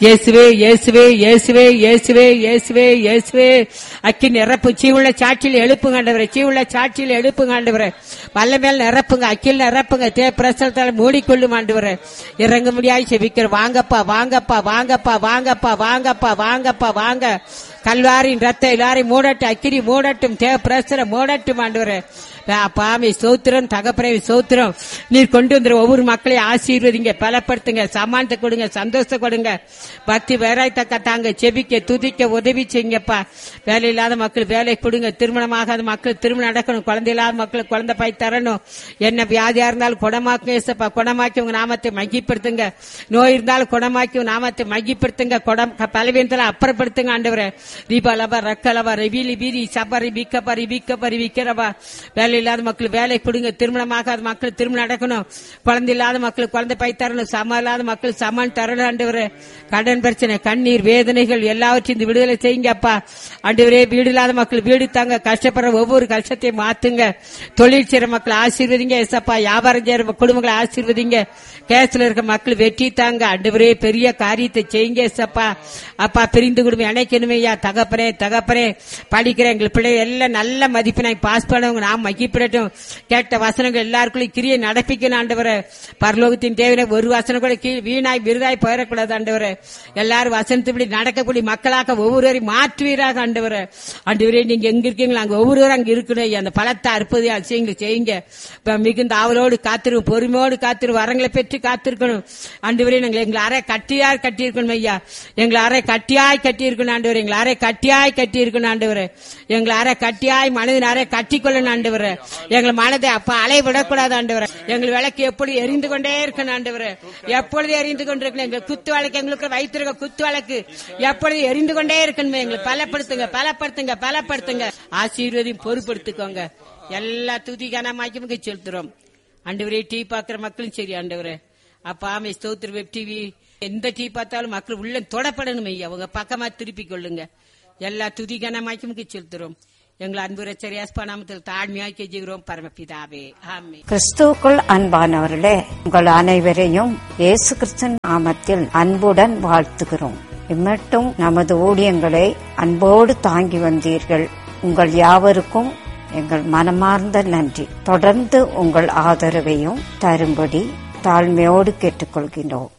இயேசுவே இயேசுவே இயேசுவே இயேசுவே இயேசுவே இயேசுவே அக்கி நிரப்பு சீவுள்ள சாட்சியில் எழுப்புங்க ஆண்டவரே சீவுள்ள சாட்சியில் எழுப்புங்க ஆண்டவரே வல்ல மேல் நிரப்புங்க அக்கில் நிரப்புங்க தே பிரசனத்தால் மூடிக்கொள்ளும் ஆண்டவரே இறங்க முடியாது செபிக்கிற வாங்கப்பா வாங்கப்பா வாங்கப்பா வாங்கப்பா வாங்கப்பா வாங்கப்பா வாங்க கல்வாரின் ரத்த எல்லாரையும் மூடட்டும் அக்கிரி மூடட்டும் தேவ பிரசர மூடட்டும் ஆண்டவரே பாமை சோத்திரம் தகப்பனை சோத்திரம் நீர் கொண்டு வந்துற ஒவ்வொரு மக்களையும் ஆசீர்வதிங்க பலப்படுத்துங்க சமானத்தை கொடுங்க சந்தோஷத்தை கொடுங்க பக்தி வேறாய் தக்க தாங்க செபிக்க துதிக்க உதவி செய்யுங்கப்பா வேலை இல்லாத மக்கள் வேலை கொடுங்க திருமணமாகாத மக்கள் திருமணம் நடக்கணும் குழந்தை இல்லாத மக்களுக்கு குழந்தை பாய் தரணும் என்ன வியாதியா இருந்தாலும் குணமாக்கும் ஏசப்பா குணமாக்கி உங்க நாமத்தை மகிப்படுத்துங்க நோய் இருந்தாலும் குணமாக்கி உங்க நாமத்தை மகிப்படுத்துங்க குடம் பலவீனத்தில் அப்புறப்படுத்துங்க ஆண்டவரே ரீபாலபா ரக்கலபா ரெபிலி பீரி சபரி பிக்கப்பா ரிபிக்கப்பா ரிபிக்கிறபா வேலை இல்லாத மக்கள் வேலை கொடுங்க திருமணமாகாத மக்கள் திருமணம் நடக்கணும் குழந்தை இல்லாத மக்கள் குழந்தை பை தரணும் சம இல்லாத மக்கள் சமான் தரணும் ஆண்டவரே கடன் பிரச்சனை கண்ணீர் வேதனைகள் எல்லாவற்றையும் இந்த விடுதலை செய்யுங்க அப்பா ஆண்டவரே வீடு இல்லாத மக்கள் வீடு தாங்க கஷ்டப்படுற ஒவ்வொரு கஷ்டத்தையும் மாத்துங்க தொழில் செய்யற மக்கள் ஆசீர்வதிங்க ஏசப்பா வியாபாரம் செய்யற குடும்பங்களை ஆசீர்வதிங்க கேஸ்ல இருக்க மக்கள் வெற்றி தாங்க ஆண்டவரே பெரிய காரியத்தை செய்யுங்க ஏசப்பா அப்பா பிரிந்து குடும்பம் இணைக்கணுமே ஐயா தகப்பனே தகப்பனே படிக்கிற எங்கள் பிள்ளை எல்லாம் நல்ல மதிப்பெண்ணை பாஸ் பண்ணவங்க நாம் மகிப்பிடட்டும் கேட்ட வசனங்கள் எல்லாருக்குள்ளும் கிரியை நடப்பிக்கணும் ஆண்டவரே பரலோகத்தின் தேவையில ஒரு வசனம் கூட கீழ் வீணாய் விருதாய் போயிடக்கூடாது ஆண்டவரே எல்லாரும் வசனத்துப்படி நடக்கக்கூடிய மக்களாக ஒவ்வொருவரையும் மாற்றுவீராக ஆண்டவரே ஆண்டவரே நீங்க எங்க இருக்கீங்களோ அங்க ஒவ்வொருவரும் அங்க இருக்கணும் ஐயா. அந்த பலத்தை அற்புத அதிசயங்களை செய்யுங்க இப்ப மிகுந்த ஆவலோடு காத்திருக்கும் பொறுமையோடு காத்திரு வரங்களை பெற்று காத்திருக்கணும் ஆண்டவரே நாங்கள் எங்களை அறை கட்டியாய் கட்டியிருக்கணும் ஐயா எங்களை அறை கட்டியாய் கட்டியிருக்கணும் ஆண்டவர் எங்களை அறை கட்டியாய் கட்டியிருக்கணும் ஆண்டவர் எங்களை அறை கட்டியாய் மனதின் அறை கட்டிக்கொள்ளணும் ஆண்டவர் எங்களை மனதை அப்ப அலை விடக்கூடாது ஆண்டவர் எங்கள் விளக்கு எப்படி எரிந்து கொண்டே இருக்கணும் ஆண்டவர் எப்பொழுது எரிந்து கொண்டிருக்கணும் எங்கள் குத்து வழக்கு எங்களுக்கு வைத்திருக்க குத்து வழக்கு எப்பொழுது எரிந்து கொண்டே இருக்கணும் எங்களை பலப்படுத்துங்க பலப்படுத்துங்க பலப்படுத்துங்க ஆசீர்வதியும் பொறுப்படுத்திக்கோங்க எல்லா துதி கனமாக்கி செலுத்துறோம் ஆண்டவரே டீ பாக்குற மக்களும் சரி ஆண்டவரே அப்பா ஆமை ஸ்தோத்திர வெப் டிவி எந்த டீ பார்த்தாலும் மக்கள் உள்ள தொடப்படணும் ஐயா அவங்க பக்கமா திருப்பிக் கொள்ளுங்க எல்லா துதி கனமாக்கி செலுத்துறோம் எங்களை அன்பு ரச்சரியாஸ்பா நாமத்தில் தாழ்மையாக்கி ஜெகிறோம் பரமபிதாவே ஆமே கிறிஸ்துவுக்குள் அன்பானவர்களே உங்கள் அனைவரையும் இயேசு கிறிஸ்தன் நாமத்தில் அன்புடன் வாழ்த்துகிறோம் இம்மட்டும் நமது ஊழியங்களை அன்போடு தாங்கி வந்தீர்கள் உங்கள் யாவருக்கும் எங்கள் மனமார்ந்த நன்றி தொடர்ந்து உங்கள் ஆதரவையும் தரும்படி தாழ்மையோடு கேட்டுக்கொள்கின்றோம்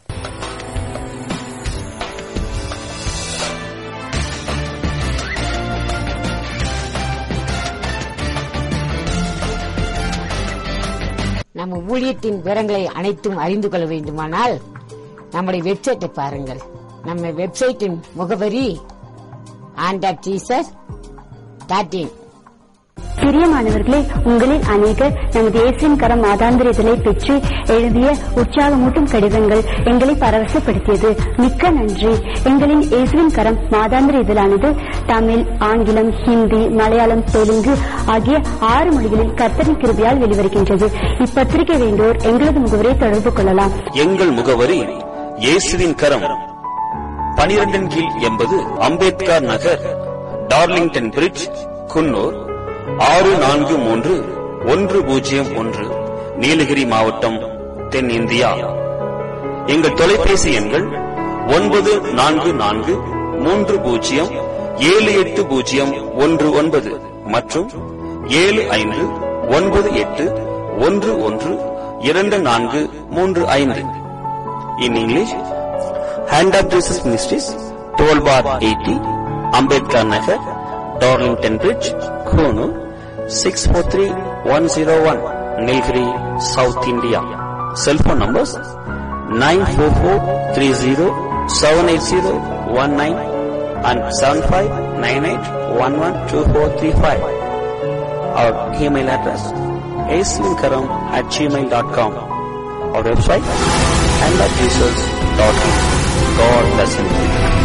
நம்ம ஊழியத்தின் விவரங்களை அனைத்தும் அறிந்து கொள்ள வேண்டுமானால் நம்முடைய வெப்சைட்டை பாருங்கள் நம்ம வெப்சைட்டின் முகவரி ஆண்டாட் ஜீசஸ் டாட் இன் பிரியமானவர்களே உங்களில் அநேகர் நமது இயேசுவின் கரம் மாதாந்திர இதழை பெற்று எழுதிய உற்சாகமூட்டும் கடிதங்கள் எங்களை பரவசப்படுத்தியது மிக்க நன்றி எங்களின் இயேசுவின் கரம் மாதாந்திர இதழானது தமிழ் ஆங்கிலம் ஹிந்தி மலையாளம் தெலுங்கு ஆகிய ஆறு மொழிகளில் கர்த்தரின் கிருபையால் வெளிவருகின்றது இப்பத்திரிகை வேண்டோர் எங்களது முகவரை தொடர்பு கொள்ளலாம் எங்கள் முகவரி இயேசுவின் கரம் பனிரெண்டின் கீழ் எண்பது அம்பேத்கர் நகர் டார்லிங்டன் பிரிட்ஜ் குன்னூர் ஆறு நான்கு மூன்று ஒன்று பூஜ்ஜியம் ஒன்று நீலகிரி மாவட்டம் தென்னிந்தியா எங்கள் தொலைபேசி எண்கள் ஒன்பது நான்கு நான்கு மூன்று பூஜ்ஜியம் ஏழு எட்டு பூஜ்ஜியம் ஒன்று ஒன்பது மற்றும் ஏழு ஐந்து ஒன்பது எட்டு ஒன்று ஒன்று இரண்டு நான்கு மூன்று ஐந்து in English hand of Jesus ministries twelve bar eighty Ambedkar Nagar Darlington bridge Coonoor six four three one zero one Nilgiri south India cellphone numbers nine four four three zero seven eight zero one nine and seven five nine eight one one two four three five our email address ஏஸ்லிங்கரம் at Gmail dot com our website and at Jesus.in. God bless you.